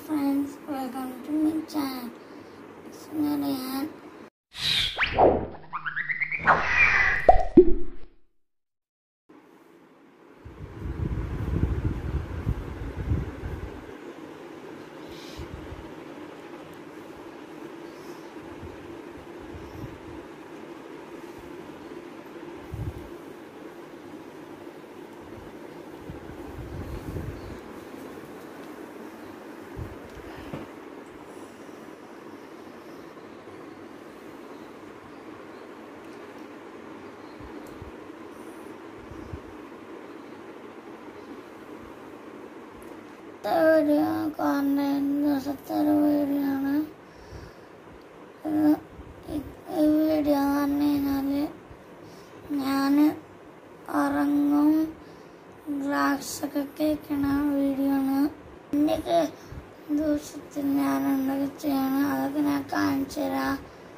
friends, welcome to my channel. It's me Ryan. Video കാണുന്ന ദിവസത്തെ ഒരു വീഡിയോ ആണ് ഇത് ഈ- ഈ വീഡിയോ പറഞ്ഞു കഴിഞ്ഞാൽ ഞാൻ ഉറങ്ങും ഗ്ലാസ്സൊക്കെ കേൾക്കണ വീഡിയോ ആണ് എൻ്റെ ദിവസത്തിൽ ഞാൻ എന്തൊക്കെ ചെയ്യണം അതൊക്കെ ഞാൻ കാണിച്ചു തരാം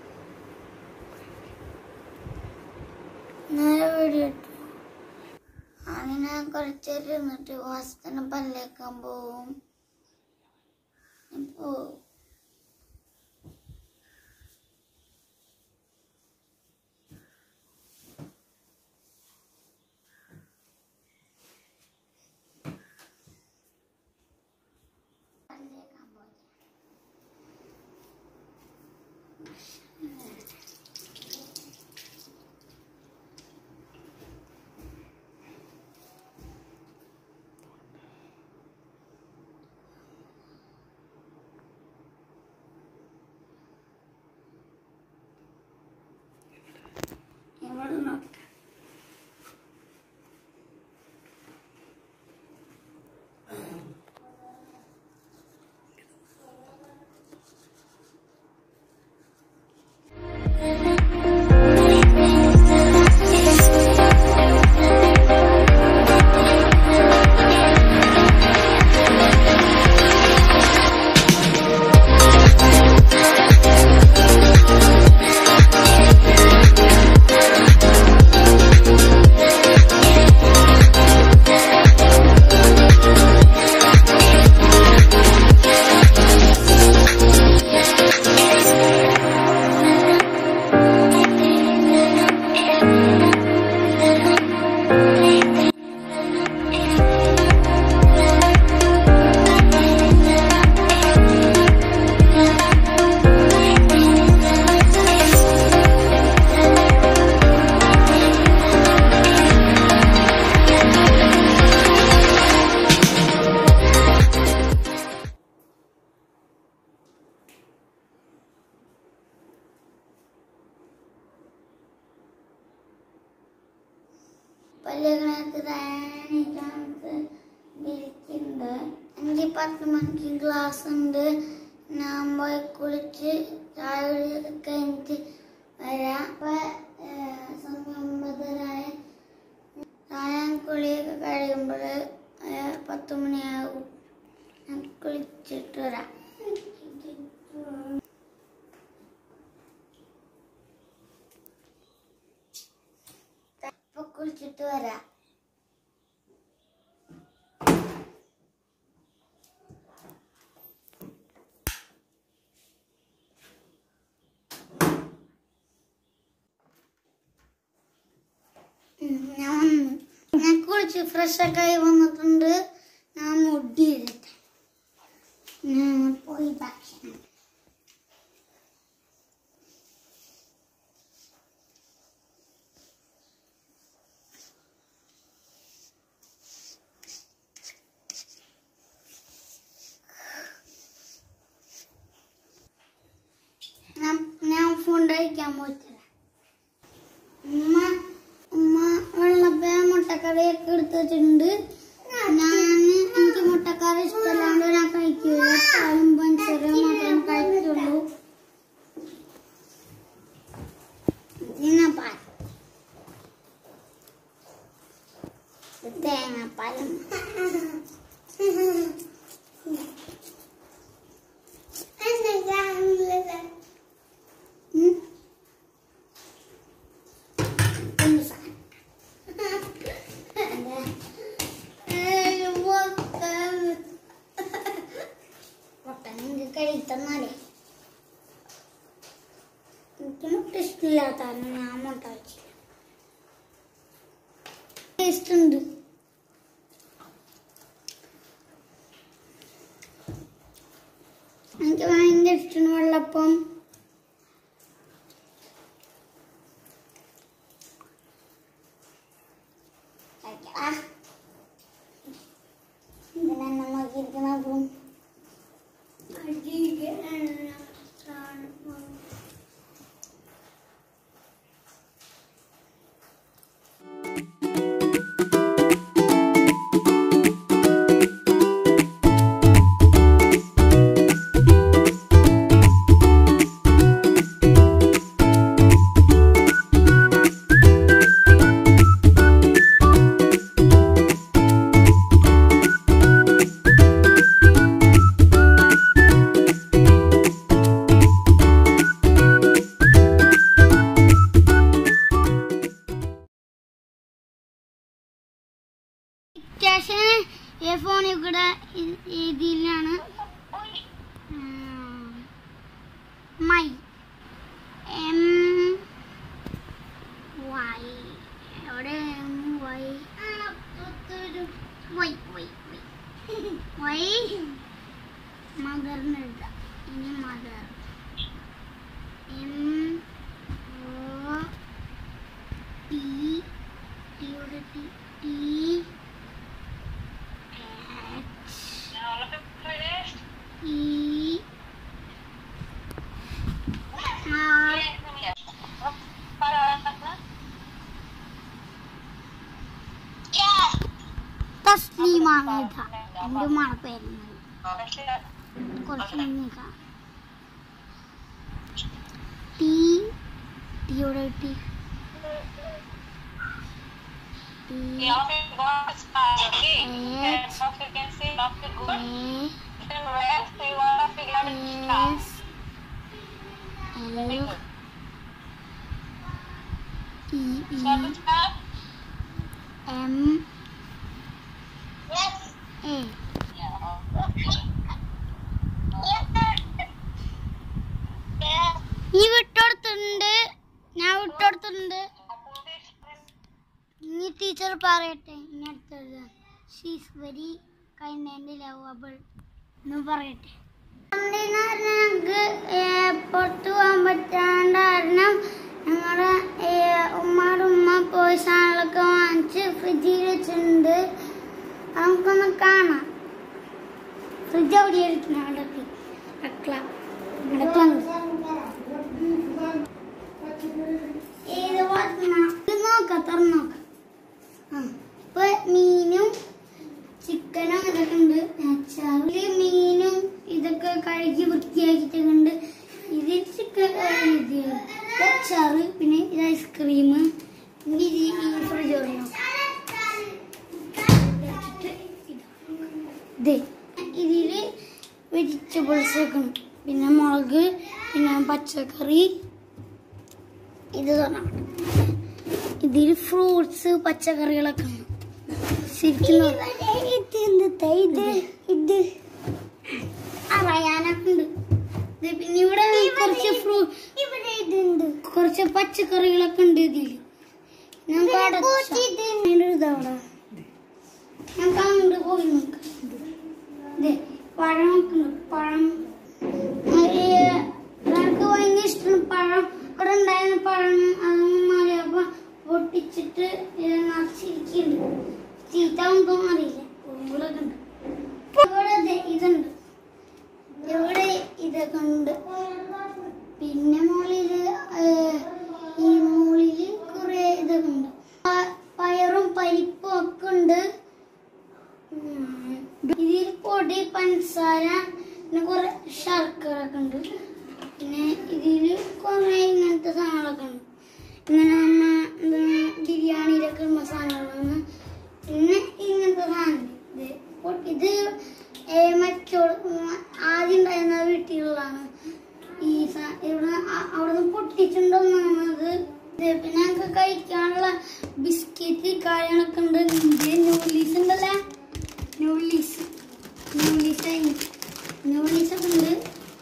നേരെ വീഡിയോ ഇട്ടു അങ്ങനെ കുറച്ച് നേരം ഇരുന്നിട്ട് വാസത്തിന് പല്ലേക്കാൻ പോവും ഇപ്പോ പല്ലേക്കാൻ പോയി ഇവിടെ നോക്കാം പല്ലുകളൊക്കെ തയ്യാറാണിക്കാനത്ത് ഇരിക്കുന്നുണ്ട് എനിക്ക് പത്ത് മണിക്ക് ക്ലാസ് ഉണ്ട് ഞാൻ പോയി കുളിച്ച് ചായ കുടിയൊക്കെ കഴിഞ്ഞിട്ട് വരാം അപ്പൊ ഏഹ്, സമയം ഒമ്പതരായി ഞാൻ കുളിയൊക്കെ കഴിയുമ്പോൾ പത്ത് മണിയാകും ഞാൻ കുളിച്ചിട്ട് വരാം ഇപ്പൊ കുളിച്ചിട്ട് വരാം ഉം, ഞാൻ വന്നു. ഞാൻ കുളിച്ച് ഫ്രഷ് ഒക്കെ ആയി വന്നിട്ടുണ്ട് ഞാൻ മുടി ഇടട്ടെ ഞാൻ പോയി ഭക്ഷണം ഞാൻ ഞാൻ ഫുഡ് കഴിക്കാൻ പോയിട്ടില്ല ഉമ്മ ഉമ്മ വെള്ളപ്പ മുട്ടക്കറിയൊക്കെ എടുത്ത് വെച്ചിട്ടുണ്ട് ഞാൻ എനിക്ക് മുട്ടക്കറി ഇഷ്ടമല്ലാണ്ട് ഞാൻ കഴിക്കൂല പാലും പഞ്ചസാര മാത്രമേ കഴിക്കുള്ളൂ പാൽ തേങ്ങാപ്പാലും ഉം. എന്ത് സാധനം? കഴിത്തന്നാലേ എനിക്ക് മുട്ട ഇഷ്ടമില്ലാത്ത കാരണം ഞാൻ മുട്ട വെച്ചില്ല ടേസ്റ്റ് ഉണ്ട് എനിക്ക് ഭയങ്കര ഇഷ്ടമാണ് വെള്ളപ്പം കഴിക്കടാ. ഇതിനെ നോക്കിയിരിക്കുന്നതും ഡിക്റ്റേഷൻ ഈ ഫോണിൽ കൂടെ ഇ- ഇതിലാണ് ഉം, മൈ എം വൈ എവിടെ M Y Y Y Y Y മദറിന് എഴുതാം ഇനി മദർ എം ഒ ടി ടിയുടെ ടി ടി E R തസ്ലീമാണ് ഇത് എൻ്റെ ഉമ്മാടെ പേരുന്നത് കുറച്ച് മുന്നേക്കാം ടി ടിയുടെ T T S L E E M A നീ വിട്ടോടുത്തുണ്ട് ഞാൻ വിട്ടോടുത്തുണ്ട് ഇനി ടീച്ചർ പറയട്ടെ ഇനി അടുത്തത് she's very kind and lovable എന്ന് പറയട്ടെ ഞങ്ങൾക്ക് പുറത്തു പോകാൻ പറ്റാണ്ട് കാരണം ഞങ്ങളുടെ ഉമ്മാടെ ഉമ്മ പോയി സാധനങ്ങളൊക്കെ വാങ്ങിച്ച് ഫ്രിഡ്ജിൽ വെച്ചിട്ടുണ്ട് അത് നമുക്കൊന്ന് കാണാം ഫ്രിഡ്ജ് അവിടെ ഇരിക്കുന്ന അടക്കി അടുക്കള അടുക്കള ഏത് ഭാഗത്തുനിന്നാ? ഇത് നോക്കാം തുറന്ന് നോക്കാം ആ ഇപ്പൊ മീനും ചിക്കനും ഇതൊക്കെ ഉണ്ട് അച്ചാറില് മീനും ഇതൊക്കെ കഴുകി വൃത്തിയാക്കിയിട്ടുണ്ട് ഇത് ചിക്കൻ ഇത് അച്ചാറ് പിന്നെ ഇത് ഐസ്ക്രീം പിന്നെ ഇത് ഈ ഫ്രിഡ്ജ് ഇത് ഇതില് വെജിറ്റബിൾസ് ഒക്കെ ഉണ്ട് പിന്നെ മുളക് പിന്നെ പച്ചക്കറി ഇത് തന്നെ ഇതിൽ ഫ്രൂട്ട്സ് പച്ചക്കറികളൊക്കെ ഉണ്ട് ശരിക്കും ഇത് ഇത് ഇത് അറിയാനൊക്കെ ഉണ്ട് ഇത് പിന്നെ ഇവിടെ കുറച്ച് ഫ്രൂ ഇവിടെ ഇതുണ്ട് കുറച്ച് പച്ചക്കറികളൊക്കെ ഉണ്ട് ഇതിൽ ഞങ്ങൾക്ക് അവിടെ ഇതവിടെ ഞങ്ങൾക്ക് അങ്ങോട്ട് പോയി നോക്കാം ഇത് പഴം ഒക്കെ ഉണ്ട് പഴം എനിക്ക് ഭയങ്കര ഇഷ്ടമാണ് പഴം ഇവിടെ ഉണ്ടായിരുന്ന പഴം അതൊന്നും മാറിയപ്പോ പൊട്ടിച്ചിട്ട് ഇത് നിറച്ചിരിക്കുന്നുണ്ട് ചീത്ത ഒന്നും അറിയില്ല ഉറുമ്പുകളൊക്കെ ഉണ്ട് ഇവിടെ ദേ ഇതുണ്ട് ഇവിടെ ഇതൊക്കെ ഉണ്ട് പിന്നെ മുകളില് ഏഹ്, ഈ മുകളില് കുറെ ഇതൊക്കെ ഉണ്ട് പ- പയറും പരിപ്പും ഒക്കെ ഉണ്ട് ഉം. ഇതിൽ പൊടി പഞ്ചസാര പിന്നെ കുറെ ശർക്കര ഒക്കെ ഉണ്ട് പിന്നെ ഇതിൽ കുറെ ഇങ്ങനത്തെ സാധനങ്ങളൊക്കെ ഉണ്ട് ഇങ്ങനെ നമ്മ എന്താ ബിരിയാണിയിലൊക്കെ ഉള്ള സാധനങ്ങളാണ് പിന്നെ ഇങ്ങനത്തെ സാധനം ഇത് പൊ- ഇത് ഏ, മറ്റോ ഉം, ആദ്യം ഉണ്ടായിരുന്ന വീട്ടിലുള്ളതാണ് ഈ സാ- ഇവിടെ അ- അവിടുന്ന് പൊട്ടിച്ചുണ്ടോന്നാണത് ഇത് പിന്നെ ഞങ്ങൾക്ക് കഴിക്കാനുള്ള ബിസ്ക്കറ്റ് കാര്യങ്ങളൊക്കെ ഉണ്ട് ഇത് നൂഡിൽസ് ഉണ്ടല്ലേ നൂഡിൽസ് നൂഡിൽസ് നൂഡിൽസ് ഒക്കെ ഉണ്ട്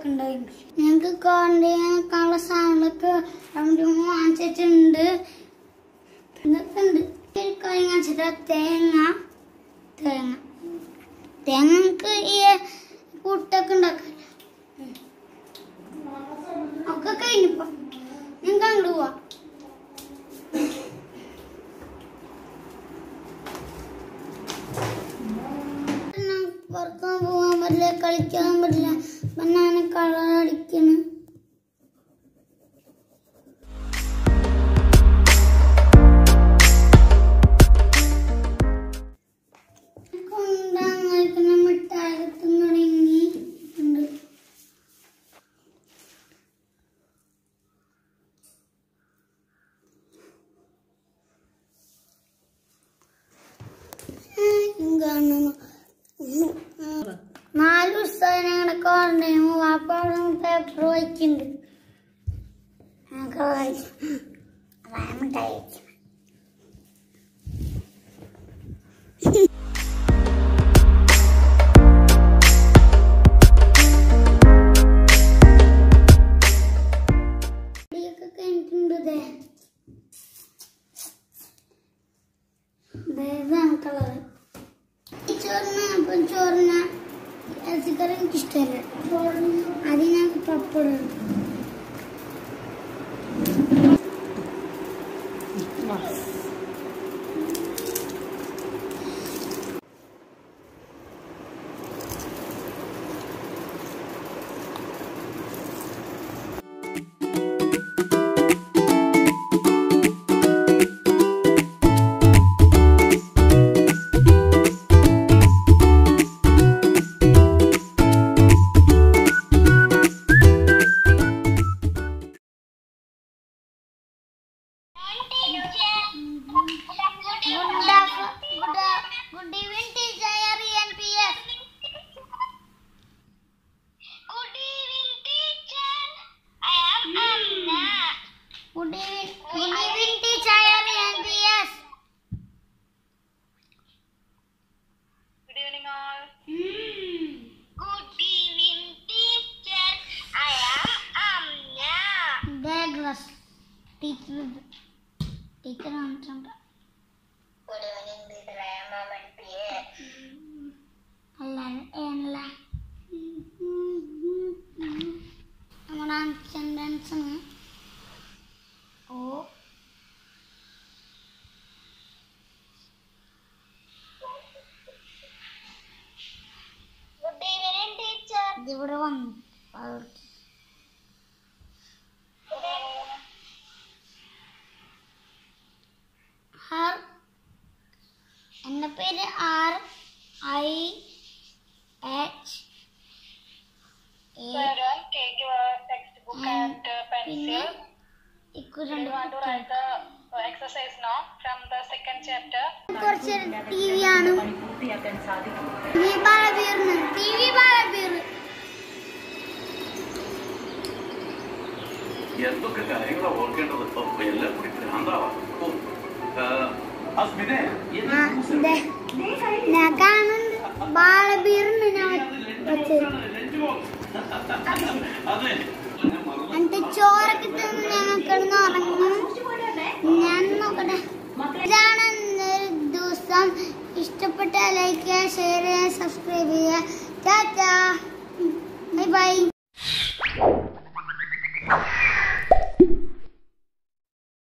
മുട്ടൊക്കെ ഉണ്ടായിരുന്നു ഞങ്ങൾക്ക് കോണ്ടേക്കാനുള്ള സാധനങ്ങളൊക്കെ അവിടെ വാങ്ങിച്ചിട്ടുണ്ട് ഇതൊക്കെ ഉണ്ട് ഒരു കാര്യം കാണിച്ചിട്ട് തേങ്ങ തേങ്ങ തേങ്ങ നമുക്ക് ഈ പുട്ടൊക്കെ ഉണ്ടാക്കാം ഒക്കെ കഴിഞ്ഞിപ്പോ ഞങ്ങൾക്ക് അങ്ങോട്ട് പോവാം പുറത്തൊന്നും പോകാൻ പറ്റില്ല കളിക്കാൻ പറ്റില്ല അപ്പൊ ഞാൻ കളർ അടിക്കുന്നു കൊണ്ടാങ്ങായിരിക്കുന്ന മിഠായി തുടങ്ങി ഉണ്ട് കാണുന്നു നാല് ദിവസമായി ഞങ്ങളുടെ കോണ്ടേമു വാപ്പ അവിടെ പേപ്പർ വായിക്കുന്നുണ്ട് ഞങ്ങൾക്ക് വായിച്ചു അതാണ് മിഠായി വായിക്കുന്നത് ഇടിയൊക്കെ കഴിഞ്ഞിട്ടുണ്ട് ദേ. ദേ ഇതാണ് കളറ് ഈ ചോറിന് അപ്പം ചോറിന് ഇറച്ചിക്കറി എനിക്ക് ഇഷ്ടമല്ല അതിന് ഞങ്ങൾക്ക് പപ്പടം Good evening, teacher NPS. Good evening, teacher. I am Anna. Good evening, good evening, teacher NPS. Good evening, all. Good evening, teacher. I am Amna. Douglas. Teacher. Teacher വന്നിട്ടുണ്ട് Good evening, teacher. I am Aman P.A. അല്ല ഏനല്ല നമ്മുടെ attendance ആണ് ഓ Good evening, teacher. ഇതിവിടെ വന്നു അവർക്ക് Good evening. R എൻ്റെ പേര് R I H A Children, take your textbook Mm. and uh, പിന്നെ pencil. ഇക്കു We രണ്ട് want to write the uh, exercise now from the second chapter. കുറച്ച് ടി വി ആണ് ടി വി ബാലബീറിന് ടി വി ബാലബീർ എന്തൊക്കെ കാര്യങ്ങളാ ഓർക്കേണ്ടത് ഇപ്പൊ എല്ലാം കൂടി ഭ്രാന്താവാ ഓ, ആ, ആ സ്മിതേ, എന്നെ ആ ജ്യൂസ് ദേ, ഞാൻ കാണുന്നുണ്ട് ബാലബീറിന് ഞാൻ വെച്ചത് അതെ ഞാൻ മറന്നു. എന്നിട്ട് ചോറൊക്കെ തിന്ന് ഞങ്ങൾ കിടന്ന് ഉറങ്ങും ഞാൻ നോക്കട്ടെ ഇതാണ് ഇന്നൊരു ദിവസം ഇഷ്ടപ്പെട്ട ലൈക്ക് ചെയ്യുക ഷെയർ ചെയ്യുക സബ്സ്ക്രൈബ്